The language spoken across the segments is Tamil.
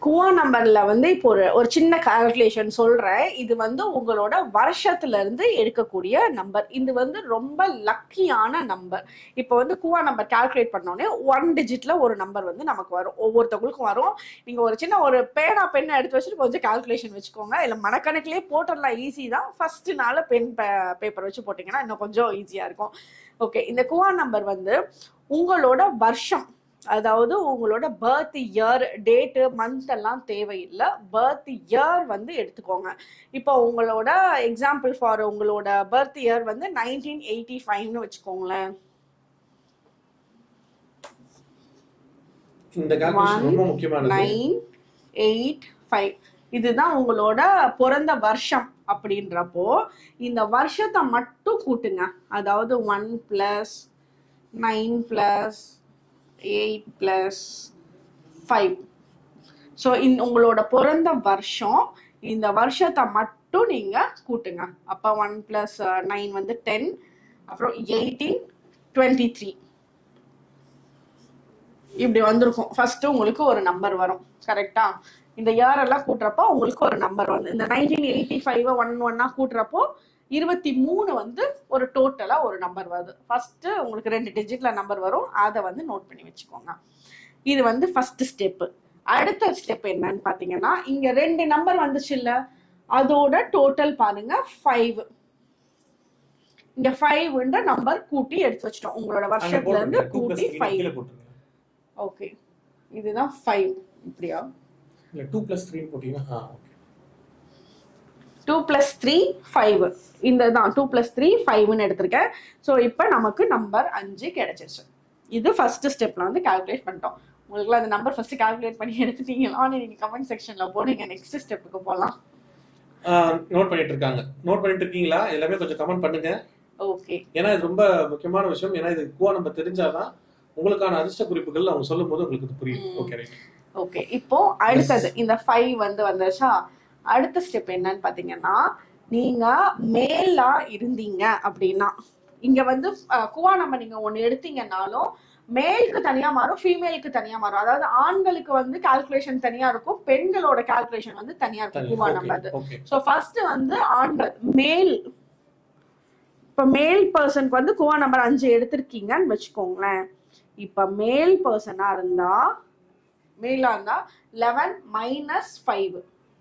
குவா நம்பர்ல வந்து இப்போ ஒரு ஒரு சின்ன கால்குலேஷன் சொல்றேன் இது வந்து உங்களோட வருஷத்துல இருந்து எடுக்கக்கூடிய நம்பர் இது வந்து ரொம்ப லக்கியான நம்பர் இப்போ வந்து குவா நம்பர் கால்குலேட் பண்ணோடனே ஒன் டிஜிட்ல ஒரு நம்பர் வந்து நமக்கு வரும் ஒவ்வொருத்தவங்களுக்கும் வரும் நீங்க ஒரு சின்ன ஒரு பேனா பென் எடுத்து வச்சுட்டு கொஞ்சம் கால்குலேஷன் வச்சுக்கோங்க இல்ல மனக்கணக்கிலே போட்டுடலாம் ஈஸி தான் ஃபர்ஸ்ட் நாள் பென் பேப்பர் வச்சு போட்டீங்கன்னா இன்னும் கொஞ்சம் ஈஸியா இருக்கும் ஓகே இந்த குவா நம்பர் வந்து உங்களோட வருஷம் அதாவது உங்களோட பர்த் இயர் டேட்டு மந்த் எல்லாம் தேவையில்லை பர்த் இயர் வந்து எடுத்துக்கோங்க இப்போ உங்களோட எக்ஸாம்பிள் ஃபார் உங்களோட பர்த் இயர் வந்து நைன்டீன் எயிட்டி ஃபைவ்னு வச்சுக்கோங்களேன் இந்த கால்குலேஷன் ரொம்ப முக்கியமானது நைன் எயிட் ஃபைவ் இதுதான் உங்களோட பிறந்த வருஷம் அப்படின்றப்போ இந்த வருஷத்தை மட்டும் கூட்டுங்க அதாவது one plus nine plus eight plus five so இந்த உங்களோட பிறந்த வருஷம் இந்த வருஷத்தை மட்டும் நீங்கள் கூட்டுங்க அப்போ ஒன் ப்ளஸ் நைன் வந்து டென் அப்புறம் எயிட்டீன் டுவெண்ட்டி த்ரீ இப்படி வந்திருக்கும் ஃபர்ஸ்ட் உங்களுக்கு ஒரு நம்பர் வரும் கரெக்டா இந்த இயர் எல்லாம் கூட்டுறப்போ உங்களுக்கு ஒரு நம்பர் வந்து இந்த நைன்டீன் எயிட்டி ஃபைவ் ஒன் ஒன்னா கூட்டுறப்போ இருபத்தி மூணு வந்து ஒரு டோட்டலா ஒரு நம்பர் வருது ஃபர்ஸ்ட் உங்களுக்கு ரெண்டு டிஜிட்ல நம்பர் வரும் அதை வந்து நோட் பண்ணி வச்சுக்கோங்க இது வந்து ஃபர்ஸ்ட் ஸ்டெப் அடுத்த ஸ்டெப் என்னன்னு பாத்தீங்கன்னா இங்க ரெண்டு நம்பர் வந்துச்சு இல்ல அதோட டோட்டல் பாருங்க ஃபைவ் இங்க ஃபைவ்ன்ற நம்பர் கூட்டி எடுத்து வச்சிட்டோம் உங்களோட அங்க வருஷத்துல இருந்து போட்டுருங்க டூ பிளஸ் கூட்டி த்ரீ ஃபைவ் கீழே போட்டுருங்க ஓகே இதுதான் ஃபைவ் இப்படியா இல்ல டூ பிளஸ் த்ரீ போட்டீங்கன்னா ah okay two plus three five இந்த தான் டூ பிளஸ் த்ரீ ஃபைவ்னு எடுத்திருக்கேன் ஸோ இப்போ நமக்கு நம்பர் அஞ்சு கிடைச்சிருச்சு இது ஃபர்ஸ்ட் ஸ்டெப்ல வந்து கால்குலேட் பண்ணிட்டோம் உங்களுக்குலாம் அந்த நம்பர் ஃபர்ஸ்ட் கால்குலேட் பண்ணி எடுத்துட்டீங்களான்னு நீங்க கமெண்ட் செக்ஷன்ல போடுங்க நெக்ஸ்ட் ஸ்டெப்புக்கு போகலாம் நோட் பண்ணிட்டு இருக்காங்க நோட் பண்ணிட்டு இருக்கீங்களா எல்லாமே கொஞ்சம் கமெண்ட் பண்ணுங்க ஓகே ஏன்னா இது ரொம்ப முக்கியமான விஷயம் ஏன்னா இது குவா நம்ம தெரிஞ்சாதான் உங்களுக்கான அதிர்ஷ்ட குறிப்புகள் அவங்க சொல்லும் போது உங்களுக்கு இது புரியும் ம். ஓகே ரைட் ஓகே இப்போ அடுத்தது இந்த ஃபைவ் வந்து வந்துருச்சா அடுத்த ஸ்டெப் என்னன்னு பாத்தீங்கன்னா நீங்க மேலா இருந்தீங்க அப்படின்னா இங்க வந்து அஹ், குவா நம்ம நீங்க ஒண்ணு எடுத்தீங்கன்னாலும் மேலுக்கு தனியா மாறும் ஃபீமேலுக்கு தனியா மாறும் அதாவது ஆண்களுக்கு வந்து கால்குலேஷன் தனியா இருக்கும் பெண்களோட கால்குலேஷன் வந்து தனியா இருக்கும் குவா நம்பர் ஓகே ஸோ ஃபர்ஸ்ட் வந்து ஆண்கள் மேல் இப்போ மேல் பர்சனுக்கு வந்து குவா நம்பர் அஞ்சு எடுத்திருக்கீங்கன்னு வச்சுக்கோங்களேன் இப்போ மேல் பர்சனாக இருந்தா மேலாக இருந்தா லெவன் மைனஸ் ஃபைவ்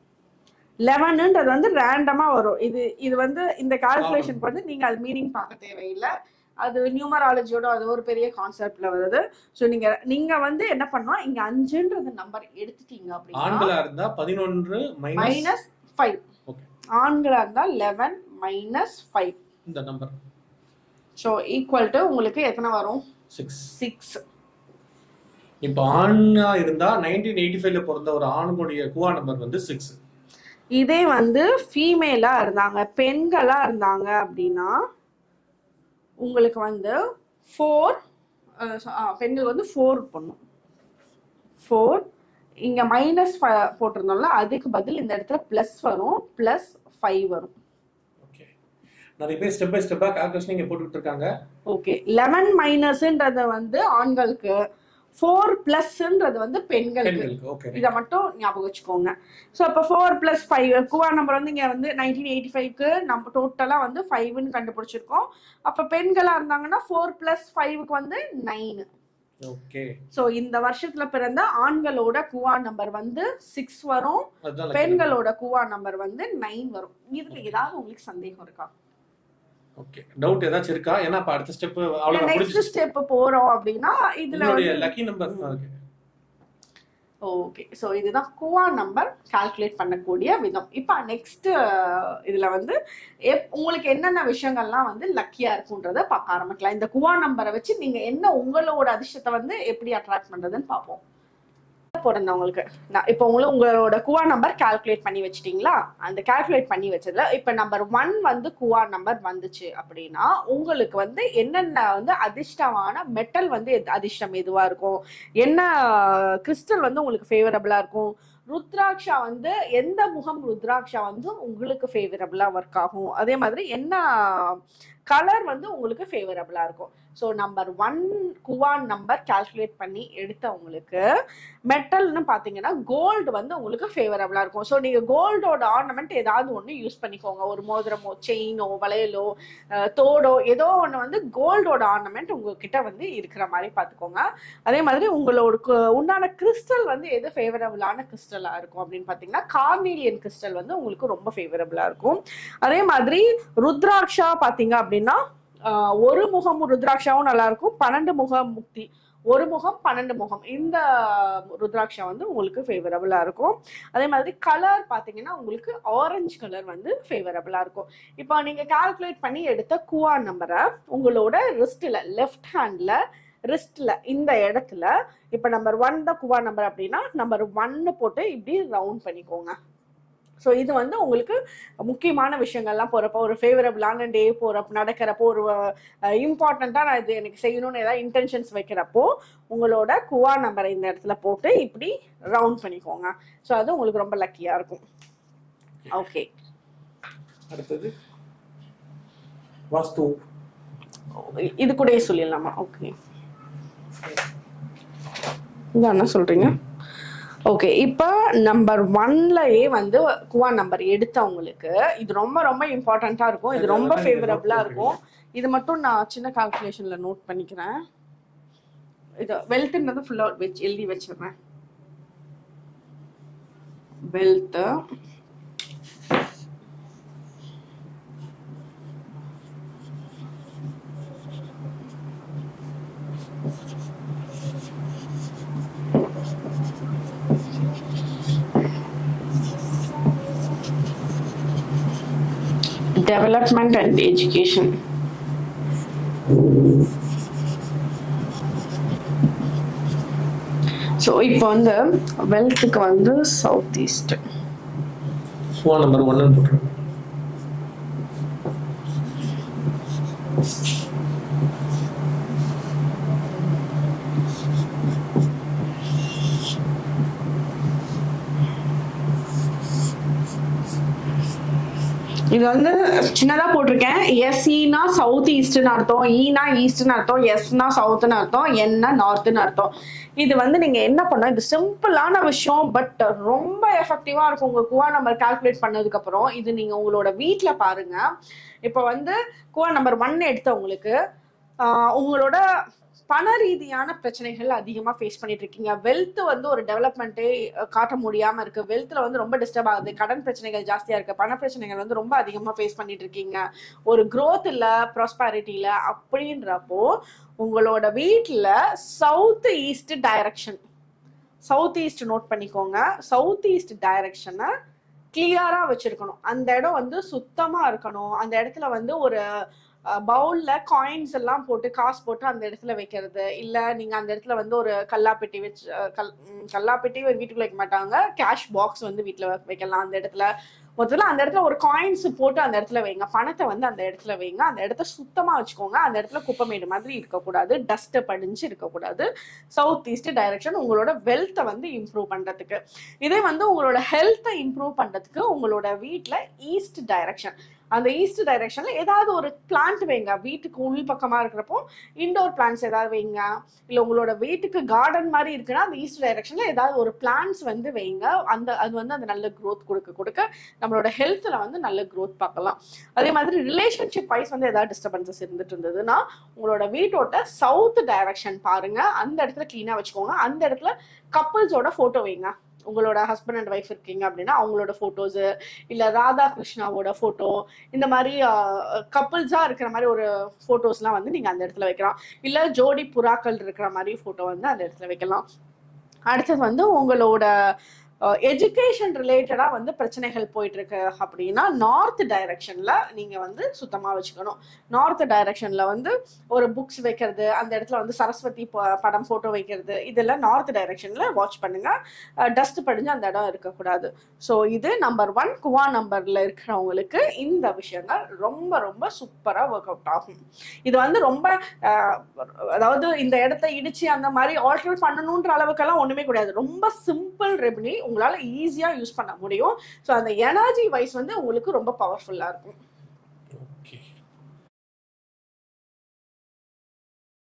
லெவனுன்றது வந்து ரேண்டமாக வரும் இது இது வந்து இந்த கால்குலேஷனுக்கு வந்து நீங்கள் அது மீனிங் பார்க்க தேவையில்லை அது நியூமராலஜியோட அது ஒரு பெரிய கான்செப்ட்ல வருது ஸோ நீங்க நீங்க வந்து என்ன பண்ணணும் இங்க அஞ்சுன்றது நம்பர் எடுத்துட்டீங்க அப்படின்னா ஆண்களா இருந்தா பதினொன்று மைனஸ் மைனஸ் ஃபைவ் ஓகே ஆண்களா இருந்தா லெவன் மைனஸ் ஃபைவ் இந்த நம்பர் ஸோ ஈக்குவல் டு உங்களுக்கு எத்தனை வரும் சிக்ஸ் சிக்ஸ் இப்போ ஆணா இருந்தா நைன்டீன் எயிட்டி ஃபைவ்ல பிறந்த ஒரு ஆணுடைய குவா நம்பர் வந்து சிக்ஸ் இதே வந்து ஃபீமேலா இருந்தாங்க பெண்களா இருந்தாங்க அப்படின்னா உங்களுக்கு வந்து ஃபோர் பெண்கள் வந்து ஃபோர் பண்ணும் ஃபோர் இங்க மைனஸ் போட்டிருந்தோம்ல அதுக்கு பதில் இந்த இடத்துல ப்ளஸ் வரும் ப்ளஸ் ஃபைவ் வரும் ஓகே நிறைய பேர் ஸ்டெப் பை ஸ்டெப்பா கால்குலேஷன் இங்க போட்டுட்டு இருக்காங்க ஓகே லெவன் மைனஸ்ன்றது வந்து ஆண்களுக்கு ஃபோர் பிளஸ்ன்றது வந்து பெண்களுக்கு பெண்களுக்கு ஓகே இதை மட்டும் ஞாபகம் வச்சுக்கோங்க ஸோ இப்போ four plus five kua number வந்து இங்கே வந்து நைன்டீன் எயிட்டி ஃபைவ்க்கு நம்ம டோட்டலாக வந்து ஃபைவ்னு கண்டுபிடிச்சிருக்கோம் அப்போ பெண்களாக இருந்தாங்கன்னா ஃபோர் ப்ளஸ் ஃபைவ்க்கு வந்து நைன் ஓகே ஸோ இந்த வருஷத்துல பிறந்த ஆண்களோட குவா நம்பர் வந்து சிக்ஸ் வரும் அதுதான் lucky பெண்களோட குவா நம்பர் வந்து நைன் வரும் இதுல ஏதாவது உங்களுக்கு சந்தேகம் இருக்கா number. ஓகே டவுட் ஏதாச்சும் இருக்கா ஏன்னா இப்ப அடுத்த ஸ்டெப் அவ்வளவு நெக்ஸ்ட் முடிஞ்சு ஸ்டெப் போறோம் அப்படின்னா இதுல உங்களுடைய வந்து lucky number okay okay so இதுதான் குவா நம்பர் கால்குலேட் பண்ணக்கூடிய விதம் இப்போ நெக்ஸ்ட் இதுல வந்து எப் உங்களுக்கு என்னென்ன விஷயங்கள்லாம் வந்து லக்கியா இருக்குன்றத பார்க்க ஆரம்பிக்கலாம் இந்த குவா நம்பரை வச்சு நீங்க என்ன உங்களோட அதிர்ஷ்டத்தை வந்து எப்படி அட்ராக்ட் பண்றதுன்னு பார்ப்போம் பிறந்தவங்களுக்கு நான் இப்போ உங்களுக்கு உங்களோட குவா நம்பர் கால்குலேட் பண்ணி வச்சிட்டீங்களா அந்த கால்குலேட் பண்ணி வச்சதுல இப்போ நம்பர் ஒன் வந்து குவா நம்பர் வந்துச்சு அப்படின்னா உங்களுக்கு வந்து என்னென்ன வந்து அதிர்ஷ்டமான மெட்டல் வந்து எது- அதிர்ஷ்டம் எதுவா இருக்கும் என்ன கிறிஸ்டல் வந்து உங்களுக்கு ஃபேவரபிளா இருக்கும் ருத்ராட்சா வந்து எந்த முகம் ருத்ராட்சா வந்து உங்களுக்கு ஃபேவரபிளா ஒர்க் ஆகும் அதே மாதிரி என்ன கலர் வந்து உங்களுக்கு ஃபேவரபிளா இருக்கும் so number one kua number calculate பண்ணி எடுத்தவங்களுக்கு மெட்டல்னு பார்த்தீங்கன்னா கோல்டு வந்து உங்களுக்கு ஃபேவரபிளாக இருக்கும் ஸோ நீங்கள் கோல்டோட ஆர்னமெண்ட் ஏதாவது ஒன்று யூஸ் பண்ணிக்கோங்க ஒரு மோதிரமோ செயினோ வளையலோ அஹ், தோடோ ஏதோ ஒன்று வந்து கோல்டோட ஆர்னமெண்ட் உங்ககிட்ட வந்து இருக்கிற மாதிரி பார்த்துக்கோங்க அதே மாதிரி உங்களோட கு- உண்டான கிறிஸ்டல் வந்து எது ஃபேவரபிளான கிறிஸ்டலாக இருக்கும் அப்படின்னு பார்த்தீங்கன்னா கார்னீலியன் கிறிஸ்டல் வந்து உங்களுக்கு ரொம்ப ஃபேவரபிளாக இருக்கும் அதே மாதிரி ருத்ராட்சா பார்த்தீங்க அப்படின்னா ஆஹ், ஒரு முகம் ருத்ராட்சாவும் நல்லா இருக்கும் பன்னெண்டு முகம் முக்தி ஒரு முகம் பன்னெண்டு முகம் இந்த ருத்ராட்சா வந்து உங்களுக்கு ஃபேவரபிளாக இருக்கும் அதே மாதிரி கலர் பார்த்தீங்கன்னா உங்களுக்கு ஆரஞ்சு கலர் வந்து ஃபேவரபிளாக இருக்கும் இப்போ நீங்கள் கால்குலேட் பண்ணி எடுத்த குவா நம்பரை உங்களோட ரிஸ்ட்டில் லெஃப்ட் ஹேண்டில் ரிஸ்ட்ல இந்த இடத்துல இப்போ நம்பர் ஒன் தான் குவா நம்பர் அப்படின்னா நம்பர் ஒன்னு போட்டு இப்படி ரவுண்ட் பண்ணிக்கோங்க ஸோ இது வந்து உங்களுக்கு முக்கியமான விஷயங்கள்லாம் போகிறப்போ ஒரு ஃபேவரபிளான டே போகிறப்ப நடக்கிறப்போ ஒரு இம்பார்ட்டண்ட்டாக நான் இது எனக்கு செய்யணும்னு ஏதாவது இன்டென்ஷன்ஸ் வைக்கிறப்போ உங்களோட குவா நம்பரை இந்த இடத்துல போட்டு இப்படி ரவுண்ட் பண்ணிக்கோங்க ஸோ அது உங்களுக்கு ரொம்ப லக்கியாக இருக்கும் ஓகே அடுத்தது வாஸ்து இது கூடயே சொல்லிடலாமா ஓகே இதான் என்ன சொல்றீங்க ஓகே இப்போ நம்பர் ஒன்லயே வந்து குவா நம்பர் எடுத்தவங்களுக்கு இது ரொம்ப ரொம்ப இம்பார்ட்டண்ட்டாக இருக்கும் இது ரொம்ப அதனால நீங்க note ஃபேவரபிளாக பண்றீங்க. இருக்கும் இது மட்டும் நான் சின்ன கால்குலேஷனில் நோட் பண்ணிக்கிறேன் இது வெல்த்ன்றது ஃபுல்லாக வச்சு எழுதி வச்சிடுறேன் wealth development and education so இப்போ வந்து வெல்த்துக்கு வந்து சவுத் ஈஸ்ட் ஃபோன் நம்பர் ஒன்னு போட்டுருங்க இது வந்து சின்னதா போட்டிருக்கேன் எஸ் ஈனா சவுத் ஈஸ்ட்னு அர்த்தம் ஈனா ஈஸ்ட்னு அர்த்தம் எஸ்னா சவுத்னு அர்த்தம் என்ன நார்த்னு அர்த்தம் இது வந்து நீங்க என்ன பண்ண இது சிம்பிளான விஷயம் பட் ரொம்ப எஃபெக்டிவா இருக்கும் உங்க குவா நம்பர் கால்குலேட் பண்ணதுக்கு அப்புறம் இது நீங்க உங்களோட வீட்ல பாருங்க இப்போ வந்து குவா நம்பர் ஒன் எடுத்தவங்களுக்கு ஆஹ் உங்களோட பண ரீதியான பிரச்சனைகள் அதிகமா ஃபேஸ் பண்ணிட்டு இருக்கீங்க வெல்த் வந்து ஒரு டெவலப்மெண்ட்டே காட்ட முடியாம இருக்கு வெல்த்ல வந்து ரொம்ப டிஸ்டர்ப் ஆகுது கடன் பிரச்சனைகள் ஜாஸ்தியா இருக்கு பண பிரச்சனைகள் வந்து ரொம்ப அதிகமா ஃபேஸ் பண்ணிட்டு இருக்கீங்க ஒரு growth இல்ல ப்ராஸ்பாரிட்டி இல்ல அப்படின்றப்போ உங்களோட வீட்ல south east direction south east note பண்ணிக்கோங்க சவுத் ஈஸ்ட் டைரக்ஷனை கிளியரா வச்சிருக்கணும் அந்த இடம் வந்து சுத்தமா இருக்கணும் அந்த இடத்துல வந்து ஒரு பவுல்ல காயின்ஸ் எல்லாம் போட்டு காசு போட்டு அந்த இடத்துல வைக்கிறது இல்ல நீங்க அந்த இடத்துல வந்து ஒரு கல்லாப்பெட்டி வச்சு அஹ், கல் ம், கல்லாப்பெட்டி ஒரு வீட்டுக்குள்ள வைக்க மாட்டாங்க கேஷ் பாக்ஸ் வந்து வீட்டுல வைக்கலாம் அந்த இடத்துல மொத்தத்துல அந்த இடத்துல ஒரு காயின்ஸ் போட்டு அந்த இடத்துல வைங்க பணத்தை வந்து அந்த இடத்துல வைங்க அந்த இடத்த சுத்தமா வச்சுக்கோங்க அந்த இடத்துல குப்பைமேடு மாதிரி இருக்கக்கூடாது டஸ்ட் படிஞ்சு இருக்கக்கூடாது சவுத் ஈஸ்ட் டைரக்ஷன் உங்களோட வெல்த்தை வந்து இம்ப்ரூவ் பண்றதுக்கு இதே வந்து உங்களோட ஹெல்த்தை இம்ப்ரூவ் பண்றதுக்கு உங்களோட வீட்ல ஈஸ்ட் டைரக்ஷன் அந்த ஈஸ்ட் டைரக்ஷன்ல ஏதாவது ஒரு பிளான்ட் வைங்க வீட்டுக்கு உள் பக்கமா இருக்கிறப்போ இண்டோர் பிளான்ட்ஸ் ஏதாவது வைங்க இல்ல உங்களோட வீட்டுக்கு கார்டன் மாதிரி இருக்குன்னா அந்த ஈஸ்ட் டைரக்ஷன்ல ஏதாவது ஒரு பிளான்ட்ஸ் வந்து வைங்க அந்த அது வந்து அந்த நல்ல growth கொடுக்க கொடுக்க நம்மளோட ஹெல்த்ல வந்து நல்ல growth பார்க்கலாம் அதே மாதிரி ரிலேஷன்ஷிப் வைஸ் வந்து ஏதாவது டிஸ்டர்பன்சஸ் இருந்துட்டு இருந்ததுன்னா உங்களோட வீட்டோட சவுத் டைரக்ஷன் பாருங்க அந்த இடத்துல கிளீனா வச்சுக்கோங்க அந்த இடத்துல கப்புள்ஸோட போட்டோ வைங்க உங்களோட ஹஸ்பண்ட் அண்ட் ஒய்ஃப் இருக்கீங்க அப்படின்னா அவங்களோட போட்டோஸ் இல்ல ராதா கிருஷ்ணாவோட போட்டோ இந்த மாதிரி கப்புள்ஸா இருக்கிற மாதிரி ஒரு போட்டோஸ்லாம் வந்து நீங்க அந்த இடத்துல வைக்கலாம் இல்ல ஜோடி புறாக்கள் இருக்கிற மாதிரி போட்டோ வந்து அந்த இடத்துல வைக்கலாம் அடுத்தது வந்து உங்களோட எஜுகேஷன் ரிலேட்டடா வந்து பிரச்சனைகள் போயிட்டு இருக்கு அப்படின்னா நார்த் டைரக்ஷன்ல நீங்க வந்து சுத்தமா வச்சுக்கணும் நார்த் டைரக்ஷன்ல வந்து ஒரு புக்ஸ் வைக்கிறது அந்த இடத்துல வந்து சரஸ்வதி ப- படம் போட்டோ வைக்கிறது இதெல்லாம் நார்த் டைரக்ஷன்ல வாட்ச் பண்ணுங்க டஸ்ட் படிஞ்சு அந்த இடம் இருக்கக்கூடாது ஸோ இது நம்பர் ஒன் குவா நம்பர்ல இருக்கிறவங்களுக்கு இந்த விஷயங்கள் ரொம்ப ரொம்ப சூப்பரா ஒர்க் அவுட் ஆகும் இது வந்து ரொம்ப அஹ், அதாவது இந்த இடத்த இடிச்சு அந்த மாதிரி ஆல்டர் பண்ணணுன்ற அளவுக்கெல்லாம் ஒண்ணுமே கிடையாது ரொம்ப சிம்பிள் ரெமிடி உங்களால ஈஸியா யூஸ் பண்ண முடியும் ஸோ அந்த எனர்ஜி வைஸ் வந்து உங்களுக்கு ரொம்ப பவர்ஃபுல்லா இருக்கும் ஓகே